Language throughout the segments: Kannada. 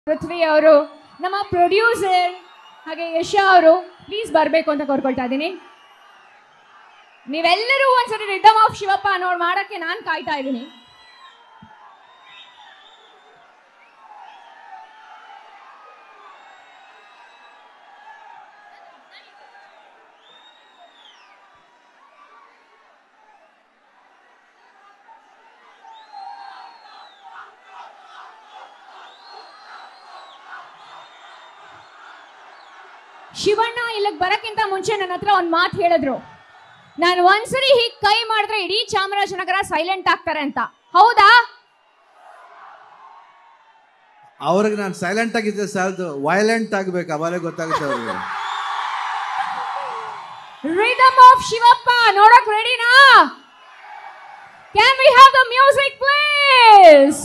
ಪೃಥ್ವಿ ಅವರು ನಮ್ಮ ಪ್ರೊಡ್ಯೂಸರ್ ಹಾಗೆ ಯಶ ಅವರು ಪ್ಲೀಸ್ ಬರಬೇಕು ಅಂತ ಕೋರ್ಕೊಳ್ತಾ ಇದ್ದೀನಿ ನೀವೆಲ್ಲರೂ ಒಂದ್ಸರಿ ರಿದಮ್ ಆಫ್ ಶಿವಪ್ಪ ಅನ್ನೋರು ಮಾಡಕ್ಕೆ ನಾನು ಕಾಯ್ತಾ ಇದ್ದೀನಿ ಶಿವಣ್ಣ ಇಲ್ಲಿಗೆ ಬರಕ್ಕಿಂತ ಮುಂಚೆ ನನ್ನ ಹತ್ರ ಒಂದು ಮಾತು ಹೇಳಿದ್ರು ನಾನು ಒಂದ್ಸರಿ ಹೀಗೆ ಕೈ ಮಾಡಿದ್ರೆ ಇಡೀ ಚಾಮರಾಜನಗರ ಸೈಲೆಂಟ್ ಆಗ್ತಾರೆ ಅಂತ ಹೌದಾ ಅವ್ರಿಗೆ ನಾನು ಸೈಲೆಂಟ್ ಆಗಿದ್ದೆ ಸಾಲದು ವೈಲೆಂಟ್ ಆಗ್ಬೇಕು ಅವಾಗಲೇ ಗೊತ್ತಾಗುತ್ತೆ ಅವ್ರಿಗೆ ರಿದಮ್ ಆಫ್ ಶಿವಪ್ಪ ನೋಡಕ್ ರೆಡಿನಾ can we have the music please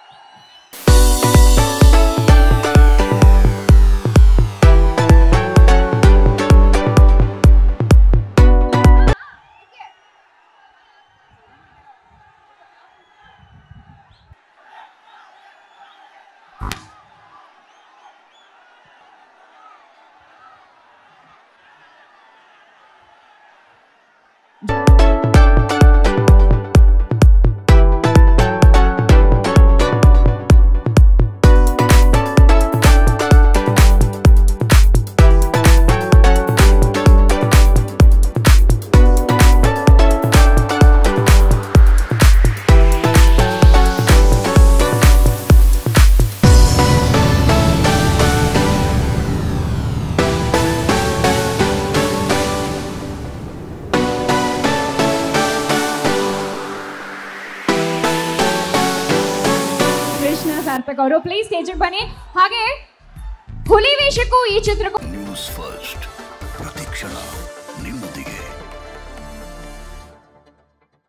Krishna Sarthak ಅವರು ಪ್ಲೀಸ್ ಸ್ಟೇಜಿಗೆ ಬನ್ನಿ ಹಾಗೆ ಹುಲಿ ವೇಷಕ್ಕೂ ಈ ಚಿತ್ರಕ್ಕೂ ನ್ಯೂಸ್ ಫಸ್ಟ್ ಪ್ರತಿಕ್ಷಣ ನಿಮ್ಮೊಂದಿಗೆ